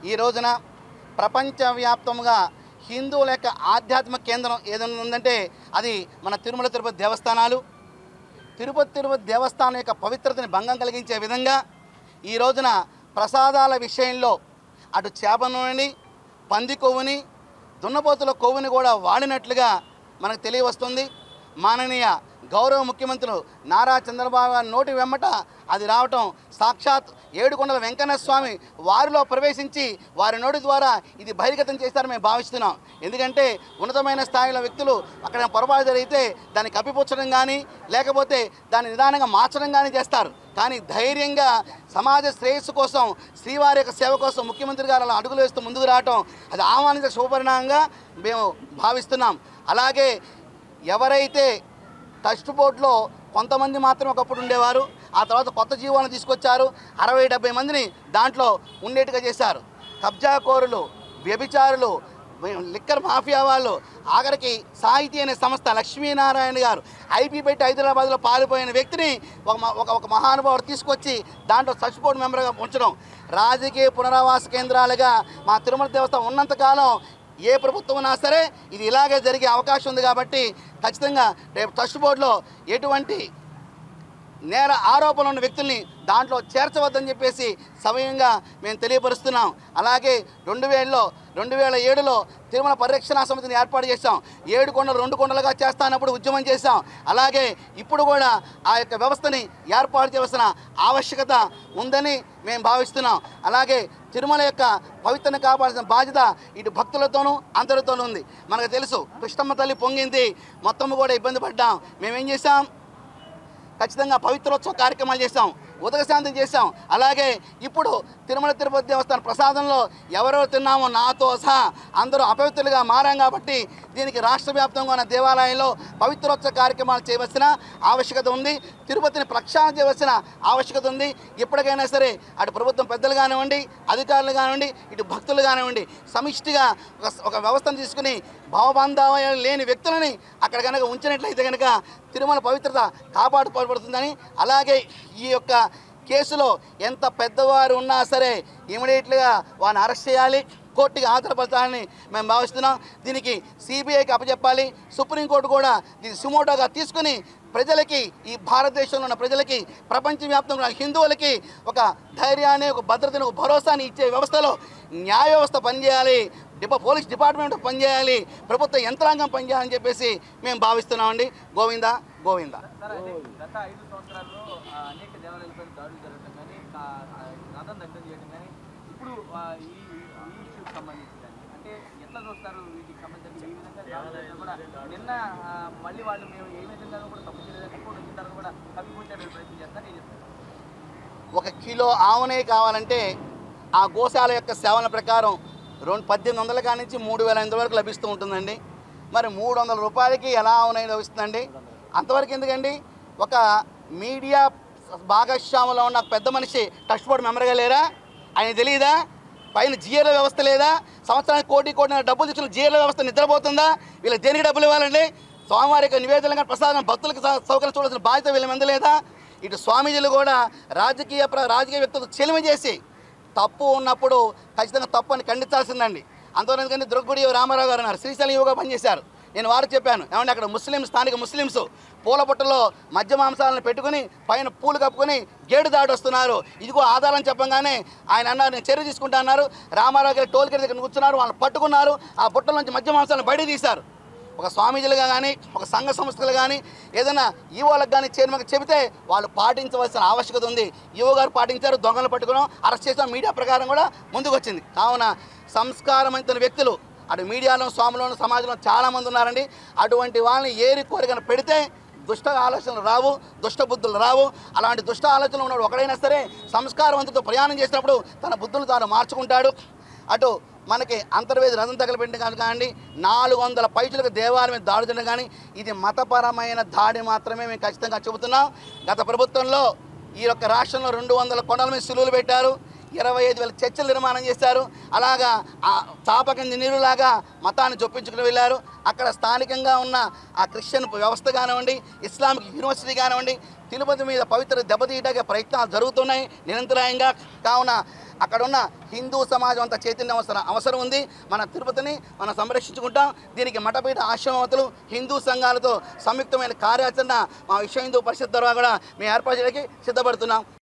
ఈ రోజున ప్రపంచవ్యాప్తంగా హిందువుల యొక్క ఆధ్యాత్మిక కేంద్రం ఏదైనా ఉందంటే అది మన తిరుమల తిరుపతి దేవస్థానాలు తిరుపతి తిరుపతి దేవస్థానం యొక్క పవిత్రతని భంగం కలిగించే విధంగా ఈ రోజున ప్రసాదాల విషయంలో అటు చేప నూనెని పంది కొవ్వుని దున్నపోతుల కొవ్వుని కూడా వాడినట్లుగా మనకు తెలియవస్తుంది మాననీయ గౌరవ ముఖ్యమంత్రులు నారా చంద్రబాబు గారి నోటి వెమ్మట అది రావటం సాక్షాత్ ఏడుకొండల వెంకన్న స్వామి వారిలో ప్రవేశించి వారి నోటి ద్వారా ఇది బహిర్గతం చేస్తారని మేము భావిస్తున్నాం ఎందుకంటే ఉన్నతమైన స్థాయిలో వ్యక్తులు అక్కడ పొరపాటు జరిగితే దాన్ని కప్పిపుచ్చడం కానీ లేకపోతే దాన్ని నిదానంగా మార్చడం కానీ చేస్తారు కానీ ధైర్యంగా సమాజ శ్రేయస్సు కోసం శ్రీవారి యొక్క సేవ కోసం ముఖ్యమంత్రి గారు అలా అడుగులు వేస్తూ ముందుకు రావటం అది ఆహ్వానించ శుభపరిణామంగా మేము భావిస్తున్నాం అలాగే ఎవరైతే టస్ట్ బోర్డులో కొంతమంది మాత్రం ఒకప్పుడు ఉండేవారు ఆ తర్వాత కొత్త జీవాలను తీసుకొచ్చారు అరవై డెబ్బై మందిని దాంట్లో ఉండేట్టుగా చేశారు కబ్జాకోరులు వ్యభిచారులు లిక్కర్ మాఫియా వాళ్ళు ఆఖరికి సాహితీ అనే సంస్థ లక్ష్మీనారాయణ గారు ఐపీ పెట్టి హైదరాబాద్లో పారిపోయిన వ్యక్తిని ఒక మ- ఒక ఒక మహానుభావుడు తీసుకొచ్చి దాంట్లో సచ్ బోర్డు మెంబర్గా ఉంచడం రాజకీయ పునరావాస కేంద్రాలుగా మా తిరుమల దేవస్థానం ఉన్నంతకాలం ఏ ప్రభుత్వం ఉన్నా సరే ఇది ఇలాగే జరిగే అవకాశం ఉంది కాబట్టి ఖచ్చితంగా రేపు ట్రస్ట్ బోర్డులో ఎటువంటి నేర ఆరోపణలు ఉన్న వ్యక్తుల్ని దాంట్లో చేర్చవద్దని చెప్పేసి సమయంగా మేము తెలియపరుస్తున్నాం అలాగే రెండు వేలలో రెండు వేల ఏడులో తిరుమల పరిరక్షణ సమితిని ఏర్పాటు చేశాం ఏడు కొండలు రెండు కొండలుగా చేస్తానప్పుడు ఉద్యమం చేశాం అలాగే ఇప్పుడు కూడా ఆ యొక్క వ్యవస్థని ఏర్పాటు చేయవలసిన ఆవశ్యకత ఉందని మేము భావిస్తున్నాం అలాగే తిరుమల యొక్క పవిత్రను కాపాడాల్సిన బాధ్యత ఇటు భక్తులతోనూ అందరితోనూ ఉంది మనకు తెలుసు కృష్ణమ్మ తల్లి పొంగింది మొత్తం కూడా ఇబ్బంది పడ్డాం మేమేం చేశాం ఖచ్చితంగా పవిత్రోత్సవ కార్యక్రమాలు చేశాం ఉదకశాంతి చేశాం అలాగే ఇప్పుడు తిరుమల తిరుపతి దేవస్థాన ప్రసాదంలో ఎవరెవరు తిన్నామో నాతో సహా అందరూ అపవిత్రులుగా మారాం కాబట్టి దీనికి రాష్ట్ర వ్యాప్తంగా ఉన్న దేవాలయంలో పవిత్రోత్సవ కార్యక్రమాలు చేయవలసిన ఆవశ్యకత ఉంది తిరుపతిని ప్రక్షాళన చేయవలసిన ఆవశ్యకత ఉంది ఇప్పటికైనా సరే అటు ప్రభుత్వం పెద్దలు కానివ్వండి అధికారులు కానివ్వండి ఇటు భక్తులు కానివ్వండి సమిష్టిగా ఒక ఒక వ్యవస్థను తీసుకుని భావబంధాలు లేని వ్యక్తులని అక్కడ కనుక ఉంచినట్లయితే కనుక తిరుమల పవిత్రత కాపాడుకోబడుతుందని అలాగే ఈ యొక్క కేసులో ఎంత పెద్దవారు ఉన్నా సరే ఇమీడియట్గా వారిని అరెస్ట్ చేయాలి కోర్టుకి హాజరుపరచాలని మేము భావిస్తున్నాం దీనికి సిబిఐకి అప్పచెప్పాలి సుప్రీంకోర్టు కూడా దీన్ని సుమోటోగా తీసుకుని ప్రజలకి ఈ భారతదేశంలో ఉన్న ప్రజలకి ప్రపంచవ్యాప్తంగా ఉన్న హిందువులకి ఒక ధైర్యాన్ని ఒక భద్రతను ఒక భరోసాని ఇచ్చే వ్యవస్థలో న్యాయ వ్యవస్థ పనిచేయాలి డిప పోలీస్ డిపార్ట్మెంట్ పనిచేయాలి ప్రభుత్వ యంత్రాంగం పనిచేయాలని చెప్పేసి మేము భావిస్తున్నామండి గోవింద గోవింద సార్ అంటే గత ఐదు సంవత్సరాల్లో ఆ, అనేక దేవాలయాలపై దాడులు జరగడం కానీ కా- ఆ, రథం దగ్ధం చేయడం కానీ ఇప్పుడు ఆ, ఈ ఈ ఇష్యూకి సంబంధించి కానీ అంటే ఎట్లా చూస్తారు వీటికి సంబంధించి ఈ విధంగా దాడులు జరగడం కూడా నిన్న ఆ, మళ్ళీ వాళ్ళు మేము ఏ విధంగా కూడా తప్పు చేయలేదు రిపోర్ట్ వచ్చిన తర్వాత కూడా తప్పిపోతారు ప్రయత్నం చేస్తారు ఏం చెప్తారు ఒక కిలో ఆవునే కావాలంటే ఆ గోశాల యొక్క సేవల ప్రకారం రెండు పద్దెనిమిది వందల కాడి నుంచి మూడు వేల ఐదు వరకు లభిస్తూ ఉంటుందండి మరి మూడు వందల రూపాయలకి ఎలా ఆవునై లభిస్తుందండి అంతవరకు ఎందుకండి ఒక మీడియా భాగస్వాములో ఉన్న పెద్ద మనిషి ట్రస్ట్ బోర్డు మెంబర్గా లేరా ఆయన తెలియదా పైన జిఏల వ్యవస్థ లేదా సంవత్సరానికి కోటి కోటి డబ్బులు తీసుకున్న జిఏల వ్యవస్థ నిద్రపోతుందా వీళ్ళకి దేనికి డబ్బులు ఇవ్వాలండి స్వామివారి యొక్క నివేదనగా ప్రసాదం భక్తులకు సౌ- సౌకర్యం చూడాల్సిన బాధ్యత వీళ్ళ మీద లేదా ఇటు స్వామీజీలు కూడా రాజకీయ ప్ర- రాజకీయ వ్యక్తులకు చెలిమి చేసి తప్పు ఉన్నప్పుడు ఖచ్చితంగా తప్పు అని ఖండించాల్సిందండి అంతవరకు దుర్గుడి రామారావు గారు ఉన్నారు శ్రీశైలం యువగా పనిచేశారు నేను వారికి చెప్పాను ఏమంటే అక్కడ ముస్లిం స్థానిక ముస్లిమ్స్ పూల బుట్టలో మధ్య మాంసాలను పెట్టుకుని పైన పూలు కప్పుకొని గేడు దాడి వస్తున్నారు ఇదిగో ఆధారం చెప్పంగానే ఆయన అన్నారు నేను చర్య తీసుకుంటా అన్నారు రామారావు గారి టోల్ గేట్ దగ్గర కూర్చున్నారు వాళ్ళని పట్టుకున్నారు ఆ బుట్టల నుంచి మధ్య మాంసాలను బయట తీశారు ఒక స్వామీజీలుగా కానీ ఒక సంఘ సంస్థలు కానీ ఏదైనా ఈవోలకు కానీ చైర్మన్కి చెబితే వాళ్ళు పాటించవలసిన ఆవశ్యకత ఉంది ఈవో గారు పాటించారు దొంగలు పట్టుకున్నాం అరెస్ట్ చేసాం మీడియా ప్రకారం కూడా ముందుకు వచ్చింది కావున సంస్కారవంతుల వ్యక్తులు అటు మీడియాలో స్వాములోను సమాజంలో చాలామంది ఉన్నారండి అటువంటి వాళ్ళని ఏరి కోరికను పెడితే దుష్ట ఆలోచనలు రావు దుష్ట బుద్ధులు రావు అలాంటి దుష్ట ఆలోచనలు ఉన్నాడు ఒకడైనా సరే సంస్కారవంతుతో ప్రయాణం చేసినప్పుడు తన బుద్ధులు తాను మార్చుకుంటాడు అటు మనకి అంతర్వేది రథం తగలబెట్టిన కానీ కానివ్వండి నాలుగు వందల పైచులకు దేవాలయం మీద దాడి చేయడం కానీ ఇది మతపరమైన దాడి మాత్రమే మేము ఖచ్చితంగా చెబుతున్నాం గత ప్రభుత్వంలో ఈ యొక్క రాష్ట్రంలో రెండు వందల కొండల మీద సులువులు పెట్టారు ఇరవై ఐదు వేల చర్చలు నిర్మాణం చేశారు అలాగా ఆ చాపకింది నీరులాగా మతాన్ని చొప్పించుకుని వెళ్ళారు అక్కడ స్థానికంగా ఉన్న ఆ క్రిస్టియన్ వ్యవస్థ కానివ్వండి ఇస్లామిక్ యూనివర్సిటీ కానివ్వండి తిరుపతి మీద పవిత్ర దెబ్బతీయడానికి ప్రయత్నాలు జరుగుతున్నాయి నిరంతరాయంగా కావున అక్కడ ఉన్న హిందూ సమాజం అంతా చైతన్యం అవసరం అవసరం ఉంది మన తిరుపతిని మనం సంరక్షించుకుంటాం దీనికి మఠపీఠ ఆశ్రమవతులు హిందూ సంఘాలతో సంయుక్తమైన కార్యాచరణ మా విశ్వ హిందూ పరిషత్ ద్వారా కూడా మేము ఏర్పాటు చేయడానికి సిద్ధపడుతున్నాం